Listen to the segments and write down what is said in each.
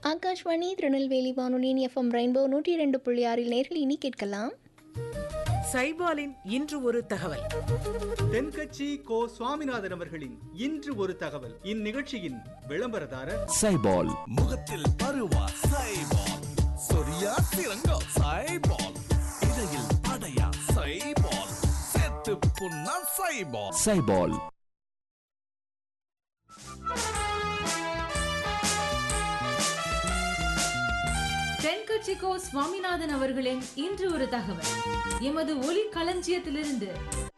ஆகாஷ்வாணி திருநெல்வேலி வானொலியின் FM rainbow நூற்றி இரண்டு புள்ளி ஆறில் நேர்கள் இனி கேட்கலாம் சைபாலின் இன்று ஒரு தகவல் தென்கட்சி கோ சுவாமிநாதன் அவர்களின் இன்று ஒரு தகவல் இந்நிகழ்ச்சியின் விளம்பரதாரர் சைபால் முகத்தில் பருவா சைபால் சொரியா சிறங்கா சைபால் இடையில் அடையா சைபால் செத்து புண்ணா சைபால் சைபால் தென்கட்சிக்கோ சுவாமிநாதன் அவர்களின் இன்று ஒரு தகவல் எமது ஒலி களஞ்சியத்திலிருந்து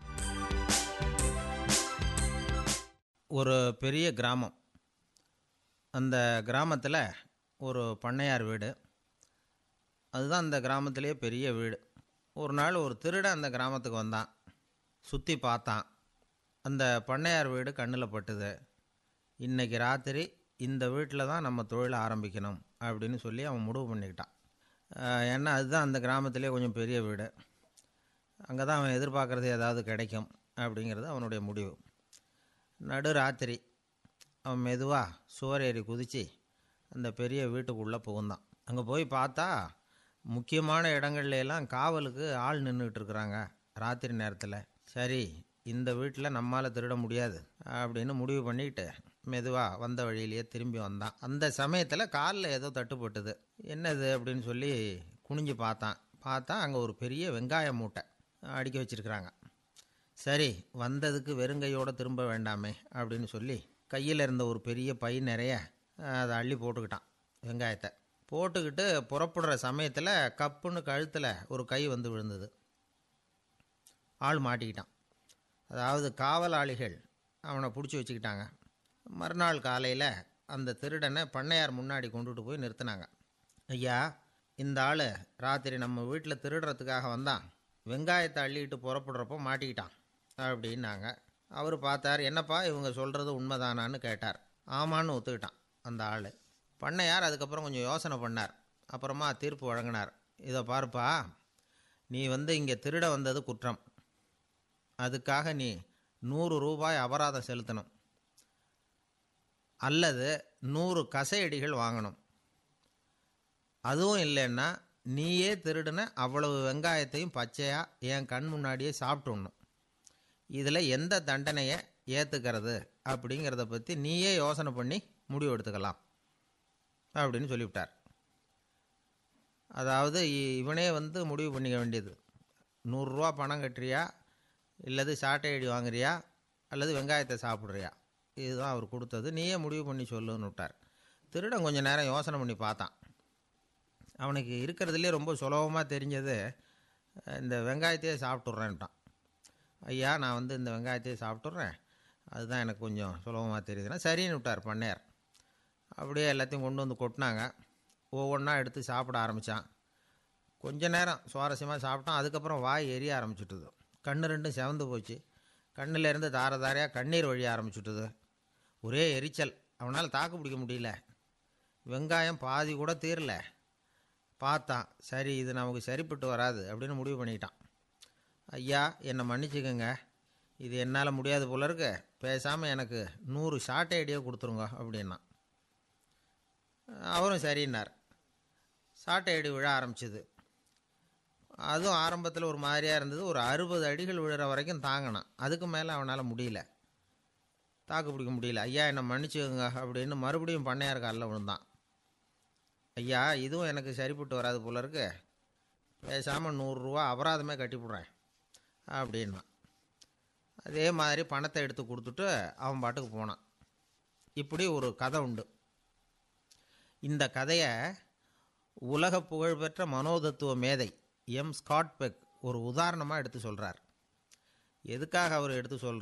ஒரு பெரிய கிராமம் அந்த கிராமத்தில் ஒரு பண்ணையார் வீடு அதுதான் அந்த கிராமத்திலேயே பெரிய வீடு ஒரு நாள் ஒரு திருடன் அந்த கிராமத்துக்கு வந்தான் சுற்றி பார்த்தான் அந்த பண்ணையார் வீடு கண்ணில் பட்டுது இன்னைக்கு ராத்திரி இந்த வீட்டில் தான் நம்ம தொழிலை ஆரம்பிக்கணும் அப்படின்னு சொல்லி அவன் முடிவு பண்ணிக்கிட்டான் ஆஹ் ஏன்னா அதுதான் அந்த கிராமத்திலே கொஞ்சம் பெரிய வீடு அங்கே தான் அவன் எதிர்பார்க்குறது ஏதாவது கிடைக்கும் அப்படிங்கிறது அவனுடைய முடிவு நடு ராத்திரி அவன் மெதுவாக சுவர் ஏறி குதித்து அந்த பெரிய வீட்டுக்குள்ளே புகுந்தான் அங்கே போய் பார்த்தா முக்கியமான இடங்கள்ல எல்லாம் காவலுக்கு ஆள் நின்றுக்கிட்டு இருக்கிறாங்க ராத்திரி நேரத்தில் சரி இந்த வீட்டில் நம்மால் திருட முடியாது அப்படின்னு முடிவு பண்ணிக்கிட்டு மெதுவாக வந்த வழியிலேயே திரும்பி வந்தான் அந்த சமயத்தில் காலில் ஏதோ தட்டுப்பட்டது என்னது அப்படின்னு சொல்லி குனிஞ்சு பார்த்தான் பார்த்தா அங்கே ஒரு பெரிய வெங்காய மூட்டை அடுக்கி வச்சிருக்கிறாங்க சரி வந்ததுக்கு வெறுங்கையோடு திரும்ப வேண்டாமே அப்படின்னு சொல்லி கையில் இருந்த ஒரு பெரிய பை நிறைய அஹ், அதை அள்ளி போட்டுக்கிட்டான் வெங்காயத்தை போட்டுக்கிட்டு புறப்படுற சமயத்தில் கப்புன்னு கழுத்தில் ஒரு கை வந்து விழுந்தது ஆள் மாட்டிக்கிட்டான் அதாவது காவலாளிகள் அவனை பிடிச்சி வச்சுக்கிட்டாங்க மறுநாள் காலையில் அந்த திருடனை பண்ணையார் முன்னாடி கொண்டுட்டு போய் நிறுத்தினாங்க ஐயா இந்த ஆள் ராத்திரி நம்ம வீட்டில் திருடுறதுக்காக வந்தான் வெங்காயத்தை அள்ளிட்டு புறப்படுறப்போ மாட்டிக்கிட்டான் அப்படின்னாங்க அவர் பார்த்தார் என்னப்பா இவங்க சொல்கிறது உண்மைதானான்னு கேட்டார் ஆமான்னு ஒத்துக்கிட்டான் அந்த ஆள் பண்ணையார் அதுக்கப்புறம் கொஞ்சம் யோசனை பண்ணார் அப்புறமா தீர்ப்பு வழங்கினார் இதை பாருப்பா நீ வந்து இங்கே திருட வந்தது குற்றம் அதுக்காக நீ நூறு ரூபாய் அபராதம் செலுத்தணும் அல்லது நூறு கசையடிகள் வாங்கணும் அதுவும் இல்லைன்னா நீயே திருடின அவ்வளவு வெங்காயத்தையும் பச்சையாக என் கண் முன்னாடியே சாப்பிட்டுடணும் இதில் எந்த தண்டனையை ஏற்றுக்கிறது அப்படிங்கிறத பற்றி நீயே யோசனை பண்ணி முடிவு எடுத்துக்கலாம் அப்படின்னு சொல்லிவிட்டார் அதாவது இ- இவனே வந்து முடிவு பண்ணிக்க வேண்டியது நூறுரூவா பணம் கட்டுறியா இல்லது சாட்டை அடி வாங்குறியா அல்லது வெங்காயத்தை சாப்பிட்றியா இதுதான் அவர் கொடுத்தது நீயே முடிவு பண்ணி சொல்லுன்னு விட்டார் திருடன் கொஞ்சம் நேரம் யோசனை பண்ணி பார்த்தான் அவனுக்கு இருக்கிறதுலே ரொம்ப சுலபமாக தெரிஞ்சது அஹ், இந்த வெங்காயத்தையே சாப்பிட்டுட்றேன்ட்டான் ஐயா நான் வந்து இந்த வெங்காயத்தையே சாப்பிட்டுட்றேன் அதுதான் எனக்கு கொஞ்சம் சுலபமாக தெரியுதுன்னா சரின்னு விட்டார் பண்ணையார் அப்படியே எல்லாத்தையும் கொண்டு வந்து கொட்டினாங்க ஒவ்வொன்றா எடுத்து சாப்பிட ஆரம்பித்தான் கொஞ்ச நேரம் சுவாரஸ்யமாக சாப்பிட்டான் அதுக்கப்புறம் வாய் எரிய ஆரம்பிச்சுட்டுது கண்ணு ரெண்டும் செவந்து போச்சு கண்ணுல இருந்து தார தாரையாக கண்ணீர் வழிய ஆரம்பிச்சுட்டுது ஒரே எரிச்சல் அவனால் தாக்கு பிடிக்க முடியல வெங்காயம் பாதி கூட தீரல பார்த்தான் சரி இது நமக்கு சரிப்பட்டு வராது அப்படின்னு முடிவு பண்ணிக்கிட்டான் ஐயா என்னை மன்னிச்சுக்கோங்க இது என்னால் முடியாது போல இருக்கு பேசாமல் எனக்கு நூறு ஷார்ட் ஐடியா கொடுத்துருங்க அப்படின்னா அவரும் சரின்னார் சாட்டை அடி விழ ஆரம்பிச்சது அதுவும் ஆரம்பத்தில் ஒரு மாதிரியாக இருந்தது ஒரு அறுபது அடிகள் விழுற வரைக்கும் தாங்கினான் அதுக்கு மேலே அவனால் முடியல தாக்கு பிடிக்க முடியல ஐயா என்னை மன்னிச்சுக்கோங்க அப்படின்னு மறுபடியும் பண்ணையார் காலில் விழுந்தான் ஐயா இதுவும் எனக்கு சரிப்பட்டு வராது போல இருக்கு பேசாமல் நூறுரூவா அபராதமே கட்டிவிட்றேன் அப்படின்னா அதே மாதிரி பணத்தை எடுத்து கொடுத்துட்டு அவன் பாட்டுக்கு போனான் இப்படி ஒரு கதை உண்டு இந்த கதையை உலக புகழ்பெற்ற மனோதத்துவ மேதை எம் ஸ்காட் பெக் ஒரு உதாரணமாக எடுத்து சொல்கிறார் எதுக்காக அவர் எடுத்து சொல்கிறார்